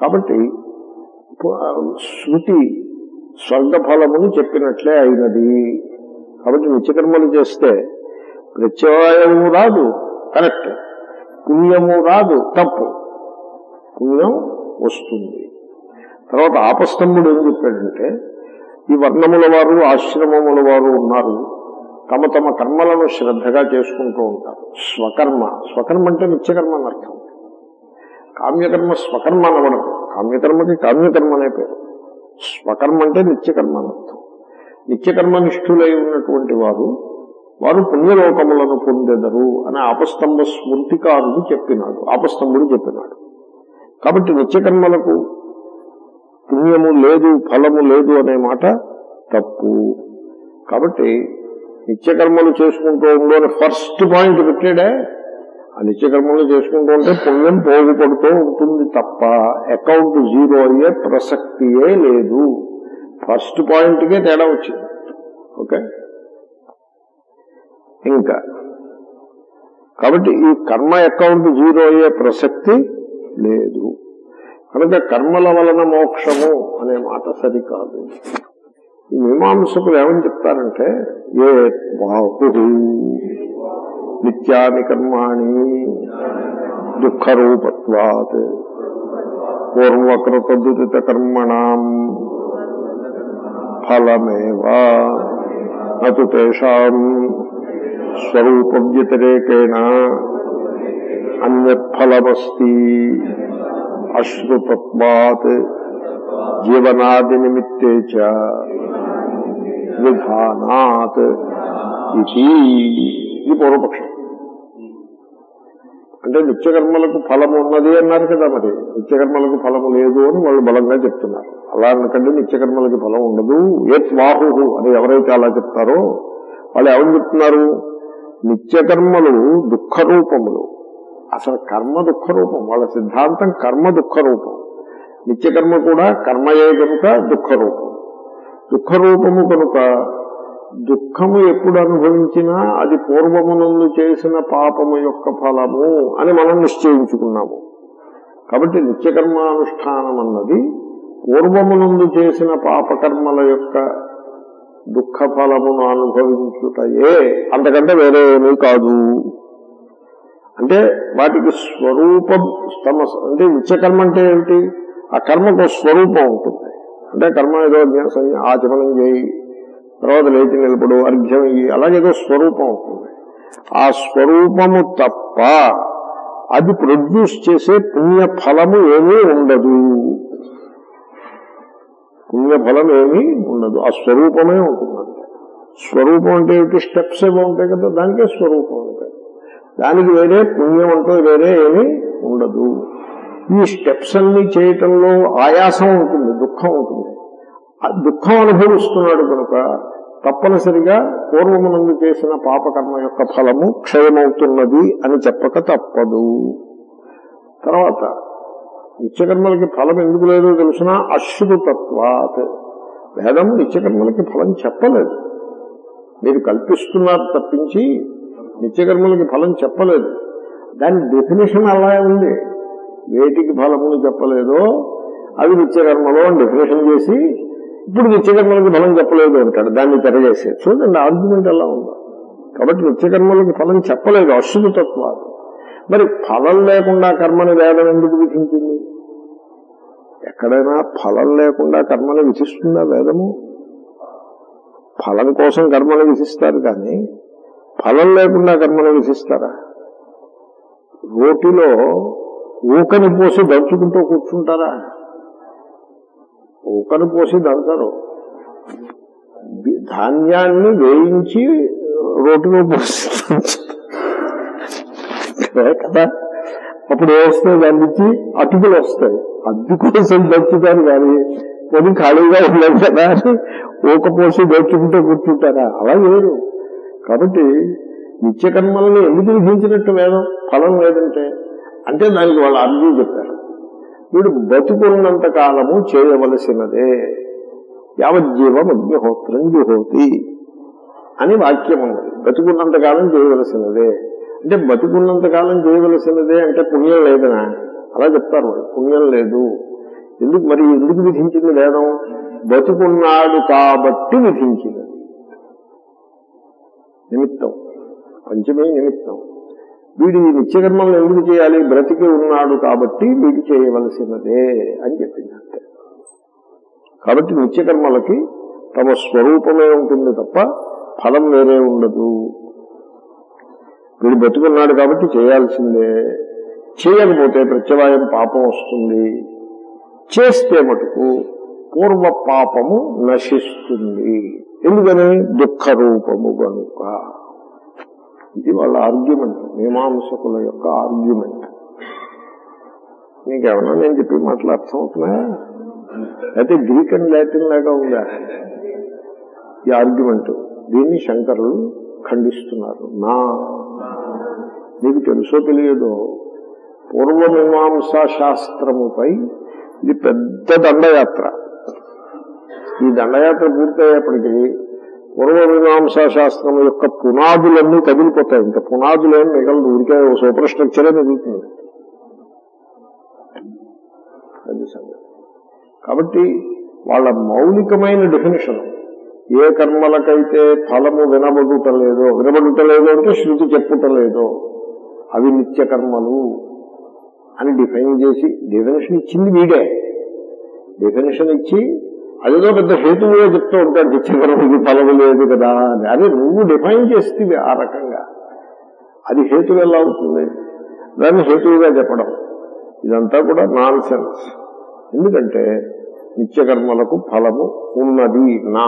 కాబట్టి పు- శృతి స్వర్గఫలముని చెప్పినట్లే అయినది కాబట్టి నిత్యకర్మలు చేస్తే ప్రత్యయము రాదు కరెక్ట్ పుణ్యము రాదు తప్పు పుణ్యం వస్తుంది తర్వాత ఆపస్తంభుడు ఏం చెప్పాడంటే ఈ వర్ణముల వారు ఆశ్రమముల వారు ఉన్నారు తమ తమ కర్మలను శ్రద్ధగా చేసుకుంటూ ఉంటారు స్వకర్మ స్వకర్మ అంటే నిత్యకర్మ అని అర్థం కామ్యకర్మ స్వకర్మ అనబడదు కామ్యకర్మకి కామ్యకర్మ అనే పేరు స్వకర్మ అంటే నిత్యకర్మ అని అర్థం నిత్యకర్మనిష్ఠులై ఉన్నటువంటి వారు వారు పుణ్యలోకములను పొందెదరు అని ఆపస్తంభ స్మృతికారుడు చెప్పినాడు ఆపస్తంభుడు చెప్పినాడు కాబట్టి నిత్యకర్మలకు పుణ్యము లేదు ఫలము లేదు అనే మాట తప్పు కాబట్టి నిత్యకర్మలు చేసుకుంటూ ఉండు అని ఫస్ట్ పాయింట్ పెట్టాడే ఆ నిత్యకర్మలు చేసుకుంటూ ఉంటే పుణ్యం పోగుపడుతూ ఉంటుంది తప్ప అకౌంట్ జీరో అయ్యే ప్రసక్తియే లేదు ఫస్ట్ పాయింట్కే తేడా వచ్చింది ఓకే ఇంకా కాబట్టి ఈ కర్మ అకౌంట్ జీరో అయ్యే ప్రసక్తి లేదు కనుక కర్మల వలన మోక్షము అనే మాట సరికాదు ఈ మీమాంసకులు ఏమని చెప్తారంటే ఏ బాహు నిత్యాని కర్మాణి దుఃఖరూపత్వాత్ పూర్వకృత దురిత కర్మణం ఫలమేవా నతు తేషాం స్వరూప వ్యతిరేకేణ అన్యఫలమస్తి అశ్రుతత్వాత్ జీవనాది నిమిత్తే చ విధానాత్ ఇది ఇది పూర్వపక్షం అంటే నిత్యకర్మలకు ఫలము ఉన్నది అన్నారు కదా మరి నిత్యకర్మలకు ఫలము లేదు అని వాళ్ళు బలంగా చెప్తున్నారు అలా అనకండి నిత్యకర్మలకి ఫలం ఉండదు ఏత్ వాహు అని ఎవరైతే అలా చెప్తారో వాళ్ళు ఎవరు చెప్తున్నారు నిత్యకర్మలు దుఃఖరూపములు అసలు కర్మ దుఃఖరూపం వాళ్ళ సిద్ధాంతం కర్మ దుఃఖరూపం నిత్యకర్మ కూడా కర్మయే కనుక దుఃఖరూపం దుఃఖరూపము కనుక దుఃఖము ఎప్పుడు అనుభవించినా అది పూర్వమునందు చేసిన పాపము యొక్క ఫలము అని మనం నిశ్చయించుకున్నాము కాబట్టి నిత్యకర్మానుష్ఠానం అన్నది పూర్వమునందు చేసిన పాపకర్మల యొక్క దుఃఖ ఫలమును అనుభవించుటయే అంతకంటే వేరే ఏమీ కాదు అంటే వాటికి స్వరూపం తమ అంటే నిత్యకర్మ అంటే ఏమిటి ఆ కర్మకు స్వరూపం ఉంటుంది అంటే కర్మ ఏదో జ్ఞాసం ఆచమనం చేయి తర్వాత లేచి నిలబడు అర్ఘ్యం ఇయ్యి అలాగేదో స్వరూపం ఉంటుంది ఆ స్వరూపము తప్ప అది ప్రొడ్యూస్ చేసే పుణ్య ఫలము ఏమీ ఉండదు పుణ్య ఫలం ఏమీ ఉండదు ఆ స్వరూపమే ఉంటుంది అంతే. స్వరూపం అంటే ఏమిటి స్టెప్స్ ఏమో ఉంటాయి కదా దానికే స్వరూపం ఉంటాయి దానికి వేరే పుణ్యం అంటూ వేరే ఏమీ ఉండదు ఈ స్టెప్స్ అన్ని చేయటంలో ఆయాసం ఉంటుంది దుఃఖం ఉంటుంది ఆ దుఃఖం అనుభవిస్తున్నాడు కనుక తప్పనిసరిగా పూర్వమునందు చేసిన పాపకర్మ యొక్క ఫలము క్షయమవుతున్నది అని చెప్పక తప్పదు తర్వాత నిత్యకర్మలకి ఫలం ఎందుకు లేదో తెలుసిన అశ్రుతత్వాత్ వేదం నిత్యకర్మలకి ఫలం చెప్పలేదు మీరు కల్పిస్తున్నారు తప్పించి నిత్యకర్మలకి ఫలం చెప్పలేదు దాని డెఫినేషన్ అలా ఉంది వేటికి ఫలములు చెప్పలేదో అవి నిత్యకర్మలో అని డెఫినేషన్ చేసి ఇప్పుడు నిత్యకర్మలకి ఫలం చెప్పలేదు అంటాడు దాన్ని తెరగేసి చూడండి ఆర్గ్యుమెంట్ ఎలా ఉందో కాబట్టి నిత్యకర్మలకి ఫలం చెప్పలేదు అశుభతత్వాలు మరి ఫలం లేకుండా కర్మని వేదం ఎందుకు విధించింది ఎక్కడైనా ఫలం లేకుండా కర్మని విధిస్తుందా వేదము ఫలం కోసం కర్మను విధిస్తారు కానీ ఫలం లేకుండా కర్మను విధిస్తారా రోటిలో ఊకని పోసి దంచుకుంటూ కూర్చుంటారా ఊకని పోసి దంచరు బి- ధాన్యాన్ని వేయించి రోటిలో పోసి దంచుతారు. కదా అప్పుడు వస్తాయి దాని నుంచి అటుకులు వస్తాయి అద్దె కోసం దంచుతారు కానీ పొడి ఖాళీగా ఉండదు కదా అని ఊక పోసి దంచుకుంటూ కూర్చుంటారా అలా లేదు కాబట్టి నిత్యకర్మలను ఎందుకు విధించినట్టు వేదం ఫలం లేదంటే అంటే దానికి వాళ్ళు అర్థం చెప్పారు వీడు బతుకున్నంత కాలము చేయవలసినదే యావజ్జీవం అగ్నిహోత్రం జుహోతి అని వాక్యం ఉన్నది బతుకున్నంత కాలం చేయవలసినదే అంటే బతుకున్నంత కాలం చేయవలసినదే అంటే పుణ్యం లేదనా అలా చెప్తారు వాళ్ళు పుణ్యం లేదు ఎందుకు మరి ఎందుకు విధించింది వేదం బతుకున్నాడు కాబట్టి విధించింది నిమిత్తం పంచమే నిమిత్తం వీడు ఈ నిత్యకర్మలను ఎందుకు చేయాలి బ్రతికి ఉన్నాడు కాబట్టి వీడు చేయవలసినదే అని చెప్పింది అంతే కాబట్టి నిత్యకర్మలకి తమ స్వరూపమే ఉంటుంది తప్ప ఫలం వేరే ఉండదు వీడు బతుకున్నాడు కాబట్టి చేయాల్సిందే చేయకపోతే ప్రత్యవాయం పాపం వస్తుంది చేస్తే మటుకు పూర్వ పాపము నశిస్తుంది ఎందుకని దుఃఖ రూపము కనుక ఇది వాళ్ళ ఆర్గ్యుమెంట్ మీమాంసకుల యొక్క ఆర్గ్యుమెంట్ నీకేమన్నా నేను చెప్పి మాటలు అర్థం అవుతున్నాయా అయితే గ్రీక్ అండ్ లాటిన్ లాగా ఉందా ఈ ఆర్గ్యుమెంట్ దీన్ని శంకరులు ఖండిస్తున్నారు నా నీకు తెలుసో తెలియదో పూర్వమీమాంసా శాస్త్రముపై ఇది పెద్ద దండయాత్ర ఈ దండయాత్ర పూర్తయ్యేప్పటికీ పూర్వమీమాంసా శాస్త్రం యొక్క పునాదులన్నీ కదిలిపోతాయి ఇంకా పునాదులేం మిగలదు ఊరికే సూపర్ స్ట్రక్చరే మిగులుతుంది అది సంగతి కాబట్టి వాళ్ళ మౌలికమైన డెఫినేషన్ ఏ కర్మలకైతే ఫలము వినబడుటలేదో వినబడుటలేదో అంటే శృతి చెప్పుటలేదో అవి నిత్య కర్మలు అని డిఫైన్ చేసి డెఫినేషన్ ఇచ్చింది వీడే డెఫినేషన్ ఇచ్చి అదేదో పెద్ద హేతువుగా చెప్తూ ఉంటాడు నిత్య కర్మకి ఫలము లేదు కదా అని అది నువ్వు డిఫైన్ చేస్తే ఆ రకంగా అది హేతు ఎలా అవుతుంది దాన్ని హేతువుగా చెప్పడం ఇదంతా కూడా నాన్ సెన్స్ ఎందుకంటే నిత్యకర్మలకు ఫలము ఉన్నది నా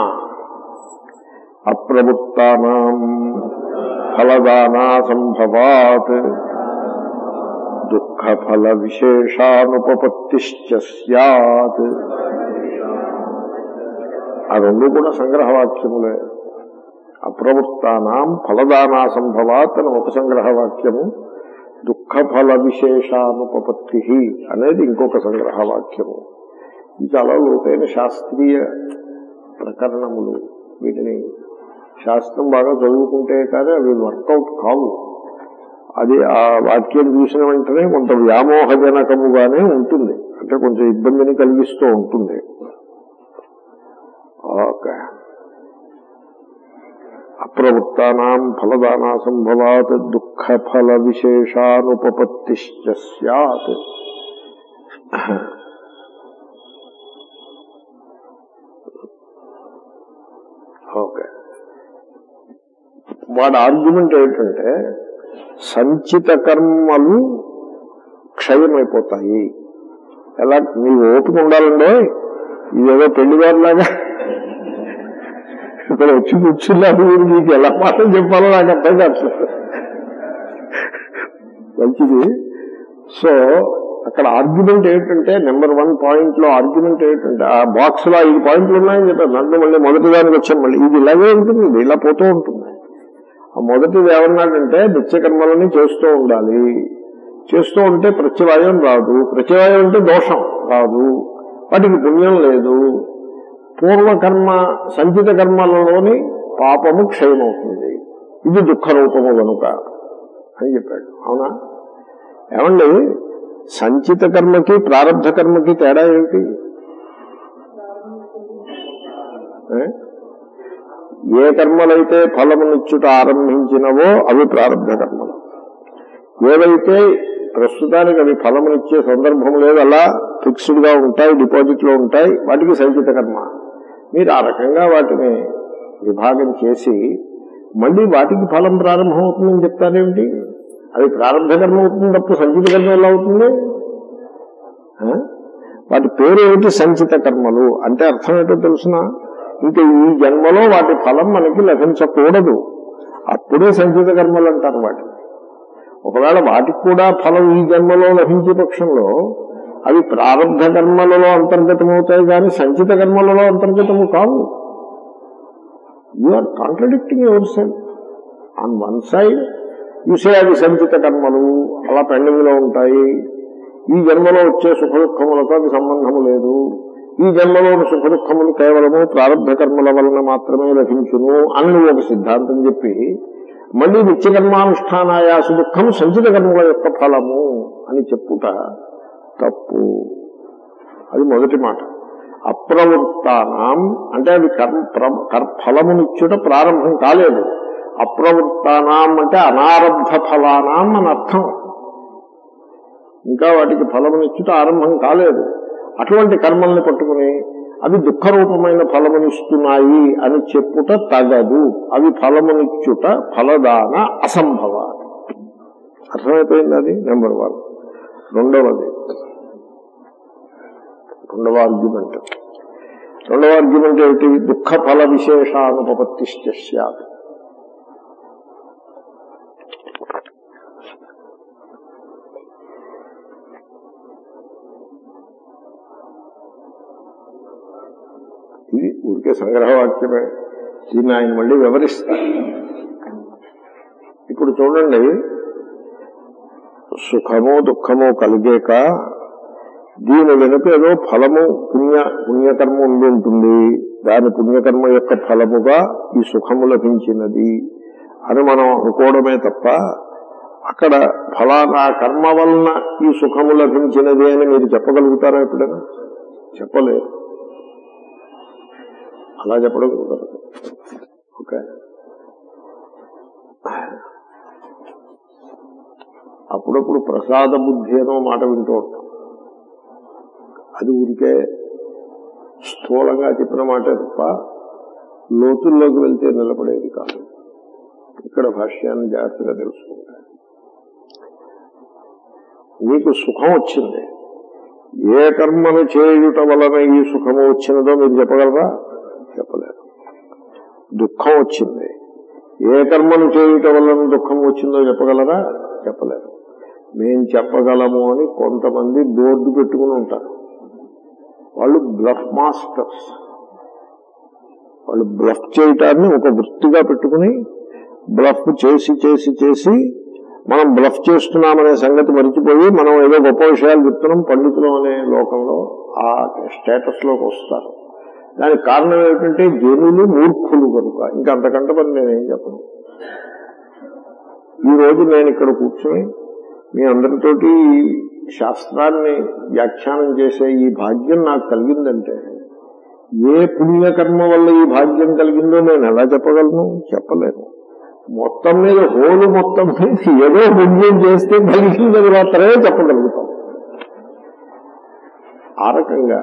అప్రవృత్తానం ఫలదానా సంభవాత్ దుఃఖ ఫల విశేషానుపపత్తిశ్చ సత్ ఆ రెండు కూడా సంగ్రహవాక్యములే అప్రవృత్తానాం ఫలదానా సంభవాత్ అని ఒక సంగ్రహవాక్యము దుఃఖ ఫల విశేషానుపపత్తి అనేది ఇంకొక సంగ్రహవాక్యము ఇది చాలా లోతైన శాస్త్రీయ ప్రకరణములు వీటిని శాస్త్రం బాగా చదువుకుంటే కానీ అవి వర్కౌట్ కావు అది ఆ వాక్యం చూసిన వెంటనే కొంత వ్యామోహజనకముగానే ఉంటుంది అంటే కొంచెం ఇబ్బందిని కలిగిస్తూ ఉంటుంది ఓకే అప్రవృత్తానాం ఫలదానా సంభవాత్ దుఃఖ ఫల విశేషానుపపత్తిశ్చ సత్ ఓకే వాడి ఆర్గ్యుమెంట్ ఏంటంటే సంచిత కర్మలు క్షయమైపోతాయి ఎలా నీ ఓపిక ఉండాలండి ఇదేదో పెళ్లిగారిలాగా ఇక్కడ వచ్చి కూర్చున్నారు మీరు మీకు ఎలా మాత్రం చెప్పాలో నాకు అర్థం కావట్లేదు మంచిది సో అక్కడ ఆర్గ్యుమెంట్ ఏంటంటే నెంబర్ వన్ పాయింట్ లో ఆర్గ్యుమెంట్ ఏంటంటే ఆ బాక్స్ లో ఐదు పాయింట్లు ఉన్నాయని చెప్పారు నన్ను మళ్ళీ మొదటి దానికి వచ్చాను మళ్ళీ ఇది ఇలాగే ఉంటుంది ఇది ఇలా పోతూ ఉంటుంది ఆ మొదటిది ఏమన్నాడంటే నిత్యకర్మలని చేస్తూ ఉండాలి చేస్తూ ఉంటే ప్రత్యవాయం రాదు ప్రత్యవాయం అంటే దోషం రాదు వాటికి పుణ్యం లేదు పూర్వకర్మ సంచిత కర్మలలోని పాపము క్షయమవుతుంది ఇది దుఃఖ రూపము కనుక అని చెప్పాడు అవునా ఏమండి సంచిత కర్మకి ప్రారంభ కర్మకి తేడా ఏమిటి ఏ? ఏ కర్మలైతే ఫలమునిచ్చుట ఆరంభించినవో అవి ప్రారంభ కర్మలు ఏవైతే ప్రస్తుతానికి అవి ఫలమునిచ్చే సందర్భం లేదు అలా ఫిక్స్డ్ గా ఉంటాయి డిపాజిట్ లో ఉంటాయి వాటికి సంచిత కర్మ మీరు ఆ రకంగా వాటిని విభాగం చేసి మళ్ళీ వాటికి ఫలం ప్రారంభం అవుతుందని చెప్తారేమిటి అది ప్రారంభ కర్మ అవుతుంది తప్ప సంచిత కర్మ ఎలా అవుతుంది ఆ? వాటి పేరు ఏమిటి సంచిత కర్మలు అంటే అర్థం ఏంటో తెలుసిన ఇంకా ఈ జన్మలో వాటి ఫలం మనకి లభించకూడదు అప్పుడే సంచిత కర్మలు అంటారు వాటిని ఒకవేళ వాటికి కూడా ఫలం ఈ జన్మలో లభించే పక్షంలో అవి ప్రారంభ కర్మలలో అంతర్గతమవుతాయి కానీ సంచిత కర్మలలో అంతర్గతము కావు you are contradicting yourself on one side చూసే అవి సంచిత కర్మలు అలా పెండింగ్ లో ఉంటాయి ఈ జన్మలో వచ్చే సుఖ దుఃఖములతో అది సంబంధము లేదు ఈ జన్మలోని సుఖ దుఃఖములు కేవలము ప్రారంభ కర్మల వలన మాత్రమే లభించును అని నువ్వు ఒక సిద్ధాంతం చెప్పి మళ్ళీ నిత్యకర్మానుష్ఠానాయాసు దుఃఖం సంచిత కర్మల యొక్క ఫలము అని చెప్పుట తప్పు అది మొదటి మాట అప్రవృత్తానాం అంటే అది కర్మ ప్ర- కర్- ఫలమునిచ్చుట ప్రారంభం కాలేదు అప్రవృత్తానాం అంటే అనారబ్ధ ఫలానాం అని అర్థం ఇంకా వాటికి ఫలమునిచ్చుట ఆరంభం కాలేదు అటువంటి కర్మల్ని పట్టుకుని అవి దుఃఖరూపమైన ఫలమునిస్తున్నాయి అని చెప్పుట తగదు అవి ఫలమునిచ్చుట ఫలదాన అసంభవ అర్థమైపోయింది అది నెంబర్ వన్ రెండవది రెండవ ఆర్గ్యుమెంట్ రెండవ ఆర్గ్యుమెంట్ ఏమిటి దుఃఖ ఫల విశేషానుపత్తి సత్ ఇది ఊరికే సంగ్రహవాక్యమే దీన్ని ఆయన మళ్ళీ వివరిస్తారు ఇప్పుడు చూడండి సుఖము దుఃఖము కలిగాక దీని వెనుక ఏదో ఫలము పుణ్య పుణ్యకర్మ ఉండి ఉంటుంది దాని పుణ్యకర్మ యొక్క ఫలముగా ఈ సుఖము లభించినది అని మనం అనుకోవడమే తప్ప అక్కడ ఫలానా కర్మ వలన ఈ సుఖము లభించినది అని మీరు చెప్పగలుగుతారా ఎప్పుడైనా చెప్పలేరు అలా చెప్పడం కుదరదు ఓకే అప్పుడప్పుడు ప్రసాద బుద్ధి అనో మాట వింటూ ఉంటాం అది ఊరికే స్థూలంగా చెప్పిన మాటే తప్ప లోతుల్లోకి వెళ్తే నిలబడేది కాదు ఇక్కడ భాష్యాన్ని జాగ్రత్తగా తెలుసుకుంటా మీకు సుఖం వచ్చింది ఏ కర్మను చేయుట వలన ఈ సుఖము వచ్చినదో మీరు చెప్పగలరా చెప్పలేరు దుఃఖం వచ్చింది ఏ కర్మను చేయుట వలన దుఃఖం వచ్చిందో చెప్పగలరా చెప్పలేరు మేం చెప్పగలము అని కొంతమంది బోర్డు పెట్టుకుని ఉంటారు వాళ్ళు బ్లఫ్ మాస్టర్స్ వాళ్ళు బ్లఫ్ చేయటాన్ని ఒక వృత్తిగా పెట్టుకుని బ్లఫ్ చేసి చేసి చేసి మనం బ్లఫ్ చేస్తున్నామనే సంగతి మరిచిపోయి మనం ఏదో గొప్ప విషయాలు చెప్తున్నాం పండితులం అనే లోకంలో ఆ స్టేటస్ లోకి వస్తారు దానికి కారణం ఏమిటంటే జనులు మూర్ఖులు కనుక ఇంకా అంతకంటే మరి నేనేం చెప్పను ఈ రోజు నేను ఇక్కడ కూర్చొని మీ అందరితోటి ఈ శాస్త్రాన్ని వ్యాఖ్యానం చేసే ఈ భాగ్యం నాకు కలిగిందంటే ఏ పుణ్యకర్మ వల్ల ఈ భాగ్యం కలిగిందో నేను ఎలా చెప్పగలను చెప్పలేను మొత్తం మీద హోలు మొత్తం మీద ఏదో పుణ్యం చేస్తే కలిగిందని మాత్రమే చెప్పగలుగుతాం ఆ రకంగా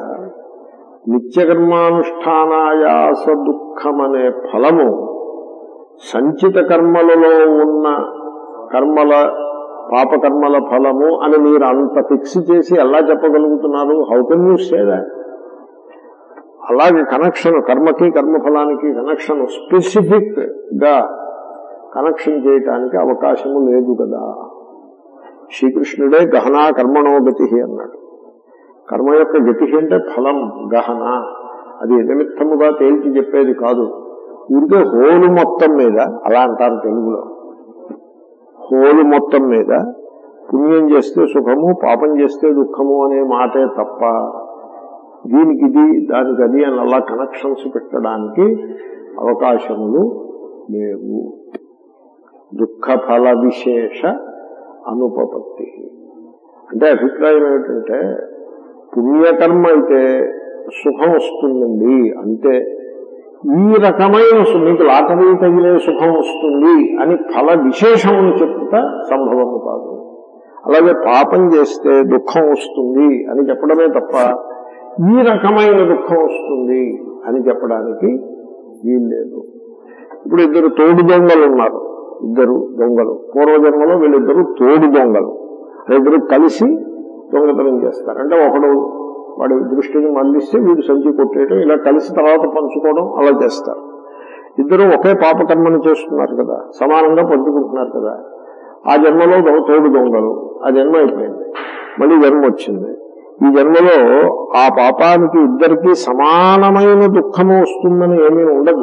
నిత్యకర్మానుష్ఠానాయాస దుఃఖమనే ఫలము సంచిత కర్మలలో ఉన్న కర్మల పాపకర్మల ఫలము అని మీరు అంత ఫిక్స్ చేసి ఎలా చెప్పగలుగుతున్నారు హౌ కెన్ యూ సేదా అలాగే కనెక్షన్ కర్మకి కర్మఫలానికి కనెక్షన్ స్పెసిఫిక్ గా కనెక్షన్ చేయటానికి అవకాశము లేదు కదా శ్రీకృష్ణుడే గహనా కర్మణో గతి అన్నాడు కర్మ యొక్క గతి అంటే ఫలం గహన అది నిమిత్తముగా తేల్చి చెప్పేది కాదు ఊరికే హోలు మొత్తం మీద అలా అంటారు తెలుగులో హోలు మొత్తం మీద పుణ్యం చేస్తే సుఖము పాపం చేస్తే దుఃఖము అనే మాటే తప్ప దీనికి ఇది దానికి అది అని అలా కనెక్షన్స్ పెట్టడానికి అవకాశములు లేవు దుఃఖ ఫల విశేష అనుపపత్తి అంటే అభిప్రాయం ఏమిటంటే పుణ్యకర్మ అయితే సుఖం వస్తుందండి అంతే ఈ రకమైన సు- మీకు లాటరీ తగిలే సుఖం వస్తుంది అని ఫల విశేషమును చెప్పుట సంభవము కాదు అలాగే పాపం చేస్తే దుఃఖం వస్తుంది అని చెప్పడమే తప్ప ఈ రకమైన దుఃఖం వస్తుంది అని చెప్పడానికి వీల్లేదు ఇప్పుడు ఇద్దరు తోడు దొంగలు ఉన్నారు ఇద్దరు దొంగలు పూర్వజన్మలో వీళ్ళిద్దరు తోడు దొంగలు ఇద్దరు కలిసి దొంగతనం చేస్తారు అంటే ఒకడు వాడి దృష్టిని మళ్లిస్తే వీడు సంచి కొట్టేయడం ఇలా కలిసి తర్వాత పంచుకోవడం అలా చేస్తారు ఇద్దరు ఒకే పాపకర్మను చేస్తున్నారు కదా సమానంగా పంచుకుంటున్నారు కదా ఆ జన్మలో దొ- తోడు దొంగలు ఆ జన్మ అయిపోయింది మళ్ళీ జన్మ వచ్చింది ఈ జన్మలో ఆ పాపానికి ఇద్దరికి సమానమైన దుఃఖము వస్తుందని ఏమీ ఉండదు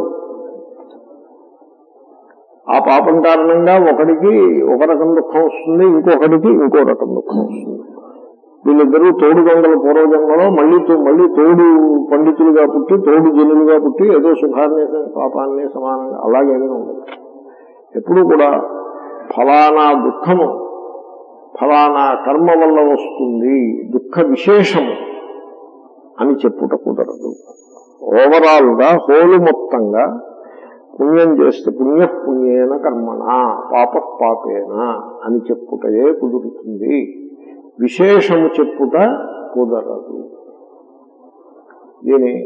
ఆ పాపం కారణంగా ఒకడికి ఒక రకం దుఃఖం వస్తుంది ఇంకొకడికి ఇంకో రకం దుఃఖం వస్తుంది వీళ్ళిద్దరూ తోడు దొంగల పూర్వజన్మలో మళ్ళీ తో- మళ్ళీ తోడు పండితులుగా పుట్టి తోడు జనులుగా పుట్టి ఏదో సుఖాన్ని పాపాన్ని సమానంగా అలాగేమీ ఉండదు ఎప్పుడు కూడా ఫలానా దుఃఖము ఫలానా కర్మ వల్ల వస్తుంది దుఃఖ విశేషము అని చెప్పుట కుదరదు ఓవరాల్ గా హోలు మొత్తంగా పుణ్యం చేస్తే పుణ్య పుణ్యేన కర్మణ పాప పాపేన అని చెప్పుటయే కుదురుతుంది విశేషము చెప్పుట కుదరదు దీని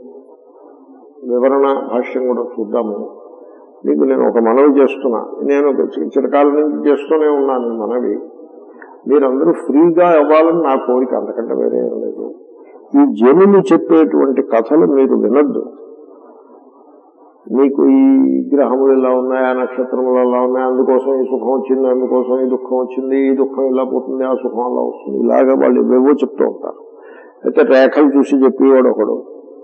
వివరణ భాష్యం కూడా చూద్దాము మీకు నేను ఒక మనవి చేస్తున్నా నేను చి- చిరకాలం నుంచి చేస్తూనే ఉన్నాను ఈ మనవి మీరందరూ ఫ్రీగా ఇవ్వాలని నా కోరిక అంతకంటే వేరే ఏం లేదు ఈ జనులు చెప్పేటువంటి కథలు మీరు వినొద్దు మీకు ఈ గ్రహములు ఇలా ఉన్నాయి ఆ నక్షత్రములు ఇలా ఉన్నాయి అందుకోసం ఈ సుఖం వచ్చింది అందుకోసం ఈ దుఃఖం వచ్చింది ఈ దుఃఖం ఇలా పోతుంది ఆ సుఖం అలా వస్తుంది ఇలాగా వాళ్ళు ఇవేవో చెప్తూ ఉంటారు అయితే రేఖలు చూసి చెప్పేవాడు ఒకడు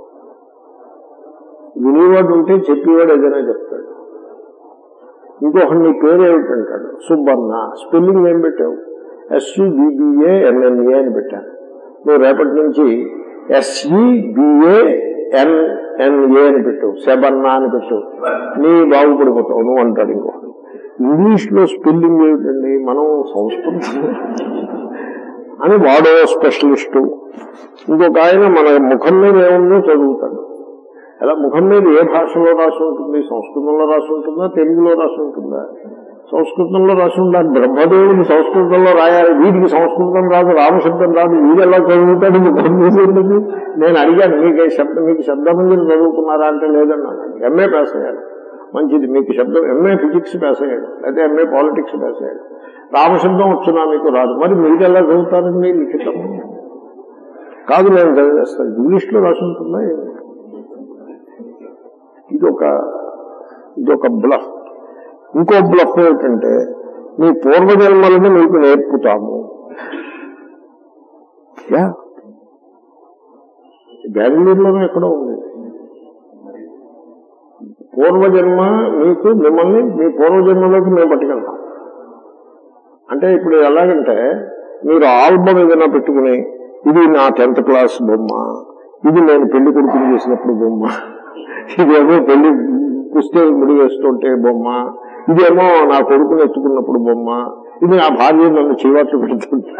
వినేవాడు ఉంటే చెప్పేవాడు ఏదైనా చెప్తాడు ఇంకొకటి నీ పేరు ఏమిటంటాడు సుబ్బన్న స్పెల్లింగ్ ఏం పెట్టావు ఎస్యుబిబిఏ ఎన్ఎన్ఏ అని పెట్టాను నువ్వు రేపటి నుంచి ఎస్ఈబిఏ ఎన్ఎన్ఏ అని పెట్టావు సెబన్న అని పెట్టావు నీ బాగుపడిపోతావు నువ్వు అంటాడు ఇంకొకటి ఇంగ్లీష్ లో స్పెల్లింగ్ ఏమిటండి మనం సంస్కృతం అని వాడో స్పెషలిస్టు ఇంకొక ఆయన మన ముఖం మీద ఏముందో చదువుతాడు అలా ముఖం మీద ఏ భాషలో రాసి ఉంటుంది సంస్కృతంలో రాసి ఉంటుందా తెలుగులో రాసి ఉంటుందా సంస్కృతంలో రాసి ఉండాలి బ్రహ్మదేవుడికి సంస్కృతంలో రాయాలి వీడికి సంస్కృతం రాదు రామశబ్దం రాదు వీడు ఎలా చదువుతాడు ముఖం మీద ఉంటుంది నేను అడిగాను మీకు ఈ శబ్దం మీకు శబ్దమంజరి చదువుకున్నారా అంటే లేదన్నాను ఎంఏ పాస్ అయ్యాను మంచిది మీకు శబ్దం ఎంఏ ఫిజిక్స్ పాస్ అయ్యాడు లేకపోతే ఎంఏ పాలిటిక్స్ పాస్ అయ్యాడు రామశబ్దం వచ్చినా మీకు రాదు మరి మీరు ఎలా చదువుతారండి లిఖితం కాదు నేను చదివేస్తాను ఇంగ్లీష్ లో రాసి ఉంటుందా ఏమి? ఇదొక ఇదొక బ్లఫ్ ఇంకో బ్లఫ్ ఏమిటంటే మీ పూర్వజన్మలను మీకు నేర్పుతాము యా బెంగళూరులోనే ఎక్కడో ఉంది పూర్వజన్మ మీకు మిమ్మల్ని మీ పూర్వజన్మలోకి మేము పట్టుకెళ్తాం అంటే ఇప్పుడు ఎలాగంటే మీరు ఆల్బమ్ ఏదైనా పెట్టుకుని ఇది నా టెన్త్ క్లాస్ బొమ్మ ఇది నేను పెళ్లి కొడుకుని చేసినప్పుడు బొమ్మ ఇదేమో పెళ్లి పుస్తకం ముడి వేస్తుంటే బొమ్మ ఇదేమో నా కొడుకుని ఎత్తుకున్నప్పుడు బొమ్మ ఇది నా భార్య నన్ను చీవాట్లు పెడుతుంటే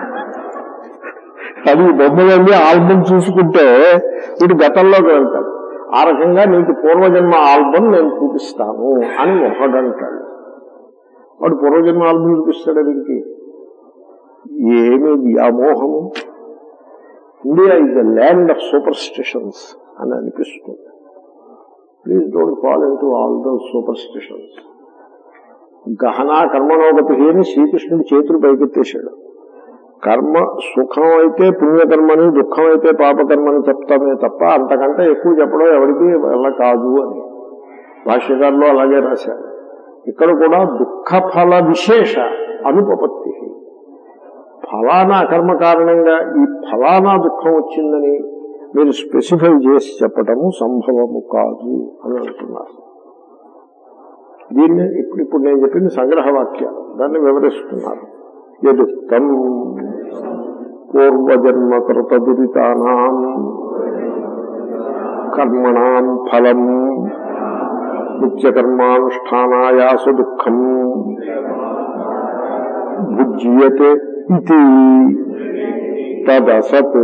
అది బొమ్మలన్నీ ఆల్బమ్ చూసుకుంటే వీడు గతంలోకి వెళ్తాడు ఆ రకంగా నీకు పూర్వజన్మ ఆల్బమ్ నేను చూపిస్తాను అని ఒకడంటాడు వాడు పూర్వజన్మ ఆల్బమ్ చూపిస్తాడు వీడికి ఏమి వ్యామోహము India is the land of superstitions అని అనిపిస్తుంది please don't fall into all those superstitions గహనా కర్మణోగతి అని శ్రీకృష్ణుడు చేతులు పైకెత్తేశాడు కర్మ సుఖం అయితే పుణ్యకర్మని దుఃఖం అయితే పాపకర్మని చెప్తామే తప్ప అంతకంటే ఎక్కువ చెప్పడం ఎవరికి వల్ల కాదు అని భాష్యకారులు అలాగే రాశారు ఇక్కడ కూడా దుఃఖ ఫల విశేష అనుపపత్తి ఫలానా కర్మ కారణంగా ఈ ఫలానా దుఃఖం వచ్చిందని మీరు స్పెసిఫై చేసి చెప్పటము సంభవము కాదు అని అంటున్నారు దీన్ని ఇప్పుడు ఇప్పుడు నేను చెప్పింది సంగ్రహ వాక్యాలు దాన్ని వివరిస్తున్నారు ఎదుక్తం పూర్వజన్మ కృత దురితానాం కర్మణాం ఫలం నిత్యకర్మానుష్ఠానాయాస దుఃఖం భుజ్యతే ఇది తదసత్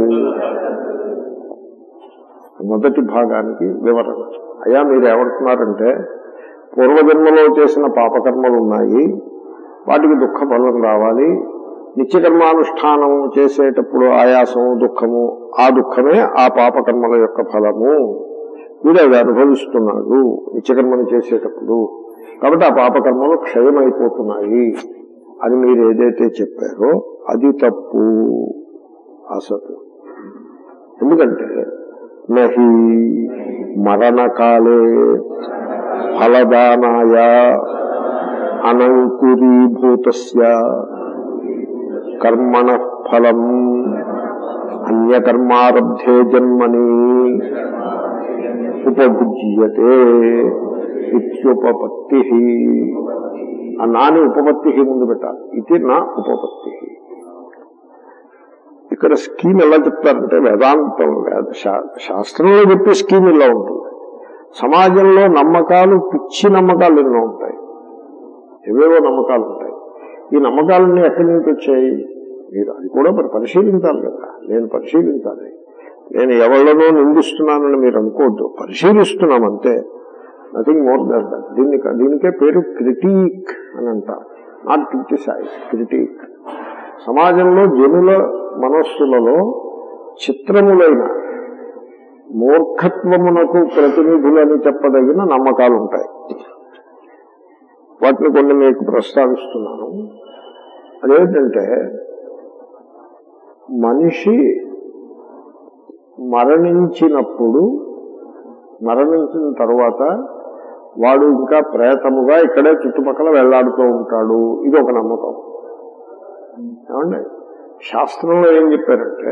మొదటి భాగానికి వివరణ అయ్యా మీరు ఏమంటున్నారంటే పూర్వజన్మలో చేసిన పాపకర్మలు ఉన్నాయి వాటికి దుఃఖ ఫలం రావాలి నిత్యకర్మానుష్ఠానం చేసేటప్పుడు ఆయాసము దుఃఖము ఆ దుఃఖమే ఆ పాపకర్మల యొక్క ఫలము వీడు అది అనుభవిస్తున్నాడు నిత్యకర్మను చేసేటప్పుడు కాబట్టి ఆ పాపకర్మలు క్షయమైపోతున్నాయి అని మీరు ఏదైతే చెప్పారో అది తప్పు అసత్ ఎందుకంటే నహి మరణకాలే ఫలదానాయ అనంకురీభూత కర్మణ ఫలం అన్యకర్మారబ్ధే జన్మని ఉపభుజ్యతే ఇత్యుపపత్తి ఆ నాని ఉపపత్తి ముందు పెట్టాలి ఇది నా ఉపపత్తి ఇక్కడ స్కీమ్ ఎలా చెప్తారంటే వేదాంతం వేద శా- శాస్త్రంలో చెప్పే స్కీమ్ ఇలా ఉంటుంది సమాజంలో నమ్మకాలు పిచ్చి నమ్మకాలు ఎన్నో ఉంటాయి ఏవేవో నమ్మకాలు ఉంటాయి ఈ నమ్మకాలన్నీ ఎక్కడి నుంచి వచ్చాయి మీరు అది కూడా మరి పరిశీలించాలి కదా నేను పరిశీలించాలి నేను ఎవరిలోనో నిందిస్తున్నానని మీరు అనుకోవద్దు పరిశీలిస్తున్నాం అంతే నథింగ్ మోర్ దాన్ దట్ దీన్ని దీనికే పేరు క్రిటీక్ అని అంటారు నాట్ క్రిటిసైజ్ క్రిటీక్ సమాజంలో జనుల మనస్సులలో చిత్రములైన మూర్ఖత్వమునకు ప్రతినిధులని చెప్పదగిన నమ్మకాలు ఉంటాయి వాటిని కొన్ని మీకు ప్రస్తావిస్తున్నాను అదేంటంటే మనిషి మరణించినప్పుడు మరణించిన తర్వాత వాడు ఇంకా ప్రేతముగా ఇక్కడే చుట్టుపక్కల వెళ్లాడుతూ ఉంటాడు ఇది ఒక నమ్మకం ఏమండి శాస్త్రంలో ఏం చెప్పారంటే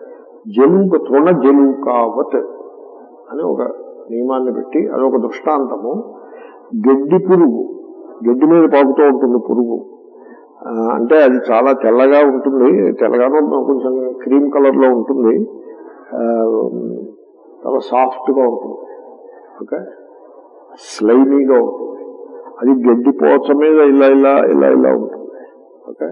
జలుక తృణ జలుకావత్ అని ఒక నియమాన్ని పెట్టి అదొక దృష్టాంతము గడ్డి పురుగు గడ్డి మీద పాకుతూ ఉంటుంది పురుగు ఆ, అంటే అది చాలా తెల్లగా ఉంటుంది తెల్లగానో కొంచెం క్రీమ్ కలర్ లో ఉంటుంది ఆ, చాలా సాఫ్ట్ గా ఉంటుంది ఓకే స్లైమీగా ఉంటుంది అది గడ్డి పోచ మీద ఇలా ఇలా ఇలా ఇలా ఉంటుంది ఓకే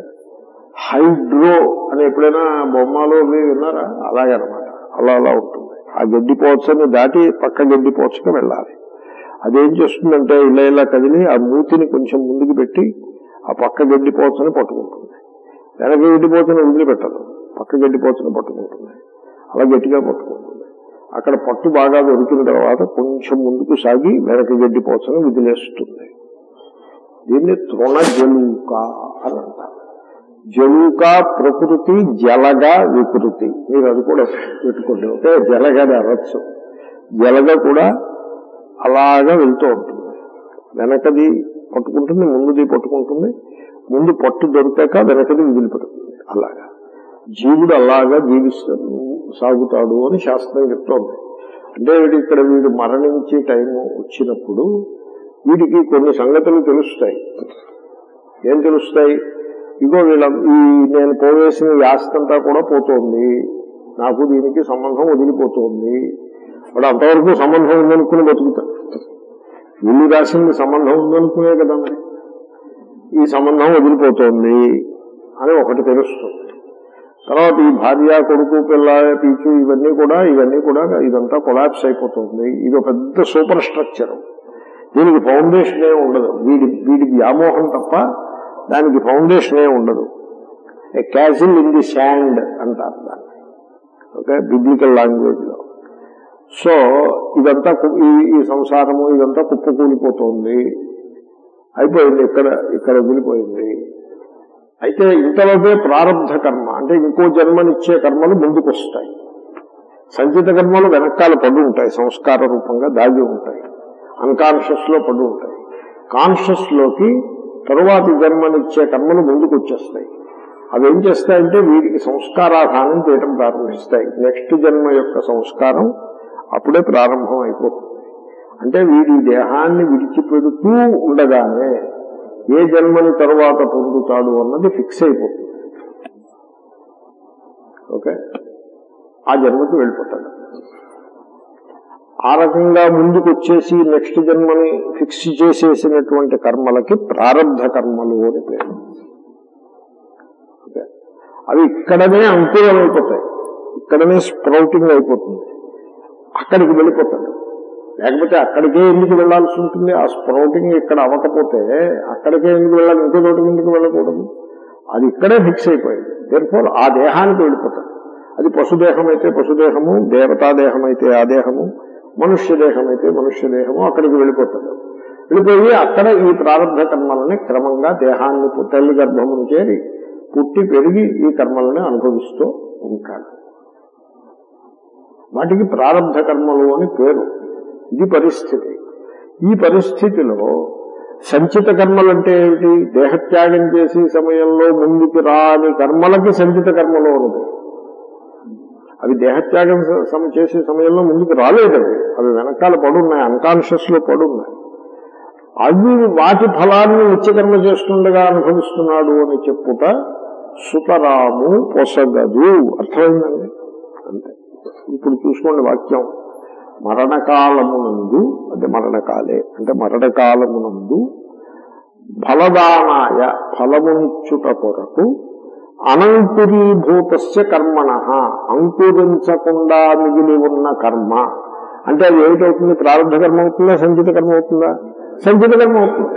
హైడ్రో అని ఎప్పుడైనా బొమ్మలో అవి విన్నారా అలాగే అనమాట అలా అలా ఉంటుంది ఆ గడ్డి పోచని దాటి పక్క గడ్డి పోచకు వెళ్ళాలి అదేం చేస్తుందంటే ఇలా ఇలా కదిలి ఆ మూతిని కొంచెం ముందుకు పెట్టి ఆ పక్క గడ్డి పోచని పట్టుకుంటుంది వెనక గడ్డి పోచని వదిలిపెట్టదు పక్క గడ్డి పోచని పట్టుకుంటుంది అలా గట్టిగా పట్టుకుంటుంది అక్కడ పట్టు బాగా దొరికిన తర్వాత కొంచెం ముందుకు సాగి వెనక గడ్డి పోచని విదిలేస్తుంది దీన్ని తృణ జలూక అని అంటారు జలూక ప్రకృతి జలగ వికృతి మీరు అది కూడా పెట్టుకోండి ఓకే జలగని అనొచ్చు జలగ కూడా అలాగా వెళ్తూ ఉంటుంది వెనకది పట్టుకుంటుంది ముందుది పట్టుకుంటుంది ముందు పట్టు దొరికాక వెనకది వదిలిపెడుతుంది అలాగా జీవుడు అలాగా జీవిస్తాడు సాగుతాడు అని శాస్త్రం చెప్తోంది అంటే వీడు ఇక్కడ వీడు మరణించే టైం వచ్చినప్పుడు వీడికి కొన్ని సంగతులు తెలుస్తాయి ఏం తెలుస్తాయి ఇగో వీళ్ళ ఈ నేను పోవేసిన ఈ ఆస్తి అంతా కూడా పోతోంది నాకు దీనికి సంబంధం వదిలిపోతోంది వాడు అంతవరకు సంబంధం ఉందనుకుని బతుకుతాడు వీళ్ళు రాసింది సంబంధం ఉందనుకునే కదా మరి ఈ సంబంధం వదిలిపోతోంది అని ఒకటి తెలుస్తుంది తర్వాత ఈ భార్య కొడుకు పిల్ల పీచు ఇవన్నీ కూడా ఇవన్నీ కూడా ఇదంతా కొలాప్స్ అయిపోతుంది ఇది ఒక పెద్ద సూపర్ స్ట్రక్చర్ దీనికి ఫౌండేషన్ ఏ ఉండదు వీడి వీడి వ్యామోహం తప్ప దానికి ఫౌండేషన్ ఏ ఉండదు a castle in the sand అంటారు దాన్ని ఓకే బిబ్లికల్ లాంగ్వేజ్ లో సో ఇదంతా కు- ఈ ఈ సంసారము ఇదంతా కుప్పకూలిపోతుంది అయిపోయింది ఇక్కడ ఇక్కడ వదిలిపోయింది అయితే ఇంతలోపే ప్రారంభ కర్మ అంటే ఇంకో జన్మనిచ్చే కర్మలు ముందుకు వస్తాయి సంచిత కర్మలు వెనకాల పడి ఉంటాయి సంస్కార రూపంగా దాగి ఉంటాయి అన్కాన్షియస్ లో పడి ఉంటాయి కాన్షియస్ లోకి తరువాతి జన్మనిచ్చే కర్మలు ముందుకు వచ్చేస్తాయి అవి ఏం చేస్తాయంటే వీటికి సంస్కారాధానం చేయడం ప్రారంభిస్తాయి నెక్స్ట్ జన్మ యొక్క సంస్కారం అప్పుడే ప్రారంభం అయిపోతుంది అంటే వీడి దేహాన్ని విడిచిపెడుతూ ఉండగానే ఏ జన్మని తరువాత పొందుతాడు అన్నది ఫిక్స్ అయిపోతుంది ఓకే ఆ జన్మకి వెళ్ళిపోతాడు ఆ రకంగా ముందుకు వచ్చేసి నెక్స్ట్ జన్మని ఫిక్స్ చేసేసినటువంటి కర్మలకి ప్రారంధ కర్మలు అని పేరు ఓకే అవి ఇక్కడనే అంకురం అయిపోతాయి ఇక్కడనే స్ప్రౌటింగ్ అయిపోతుంది అక్కడికి వెళ్ళిపోతాడు లేకపోతే అక్కడికే ఎందుకు వెళ్లాల్సి ఉంటుంది ఆ స్ప్రౌటింగ్ ఇక్కడ అవ్వకపోతే అక్కడికే ఎందుకు వెళ్ళాలి ఇంకో చోటుకి ఎందుకు వెళ్ళకూడదు అది ఇక్కడే ఫిక్స్ అయిపోయింది దేనిఫోర్ ఆ దేహానికి వెళ్ళిపోతాడు అది పశుదేహం అయితే పశుదేహము దేవతాదేహం అయితే ఆ దేహము మనుష్య దేహం అయితే మనుష్య దేహము అక్కడికి వెళ్ళిపోతాడు వెళ్ళిపోయి అక్కడ ఈ ప్రారంభ కర్మలని క్రమంగా దేహాన్ని పు- తల్లి గర్భమును చేరి పుట్టి పెరిగి ఈ కర్మలని అనుభవిస్తూ ఉంటాడు వాటికి ప్రారంభ కర్మలు అని పేరు ఇది పరిస్థితి ఈ పరిస్థితిలో సంచిత కర్మలు అంటే ఏమిటి దేహత్యాగం చేసే సమయంలో ముందుకు రాని కర్మలకి సంచిత కర్మలు అని పేరు అవి దేహత్యాగం స- సమ- చేసే సమయంలో ముందుకు రాలేదు అవి అవి వెనకాల పడున్నాయి అన్కాన్షియస్ లో పడున్నాయి అవి వాటి ఫలాన్ని నిత్యకర్మ చేస్తుండగా అనుభవిస్తున్నాడు అని చెప్పుట సుతరాము పొసగదు అర్థమైందండి అంతే ఇప్పుడు చూసుకోండి వాక్యం మరణకాలమునందు అంటే మరణకాలే అంటే మరణకాలమునందు ఫలదానాయ ఫలమునిచ్చుట కొరకు అనంకురీభూతస్య కర్మణ అంకురించకుండా మిగిలి ఉన్న కర్మ అంటే అది ఏమిటవుతుంది ప్రారంభ కర్మ అవుతుందా సంచిత కర్మ అవుతుందా సంచిత కర్మ అవుతుంది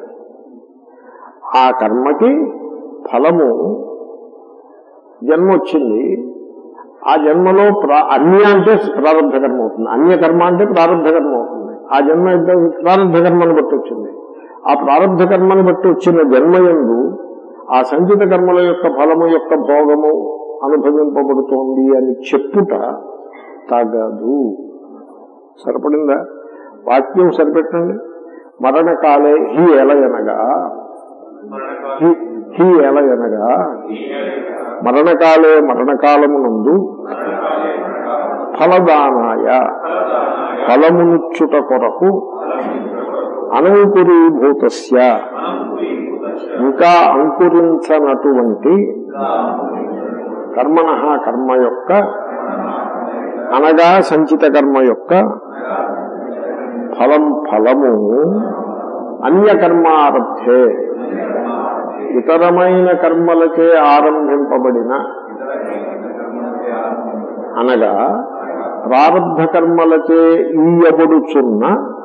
ఆ కర్మకి ఫలము జన్మ వచ్చింది ఆ జన్మలో ప్రా- అన్య అంటే ప్రారంభ కర్మ అవుతుంది అన్య కర్మ అంటే ప్రారంభ కర్మ అవుతుంది ఆ జన్మ ఎంత ప్రారంభ కర్మను బట్టి వచ్చింది ఆ ప్రారంభ కర్మను బట్టి వచ్చిన జన్మయందు ఆ సంచిత కర్మల యొక్క ఫలము యొక్క భోగము అనుభవింపబడుతోంది అని చెప్పుట తగదు సరిపడిందా వాక్యం సరిపెట్టండి మరణకాలే హి ఎలయనగా హి హి ఎలయనగా మరణకాలే మరణకాలమునందు ఫలదానాయ ఫలమునిచ్చుట కొరకు అనంకురీభూతస్య ఇంకా అంకురించనటువంటి కర్మణ కర్మ యొక్క అనగా సంచిత కర్మ యొక్క ఫలం ఫలము అన్యకర్మారబ్ధే ఇతరమైన కర్మలచే ఆరంభింపబడిన అనగా ప్రారంభ కర్మలచే ఈయబడుచున్న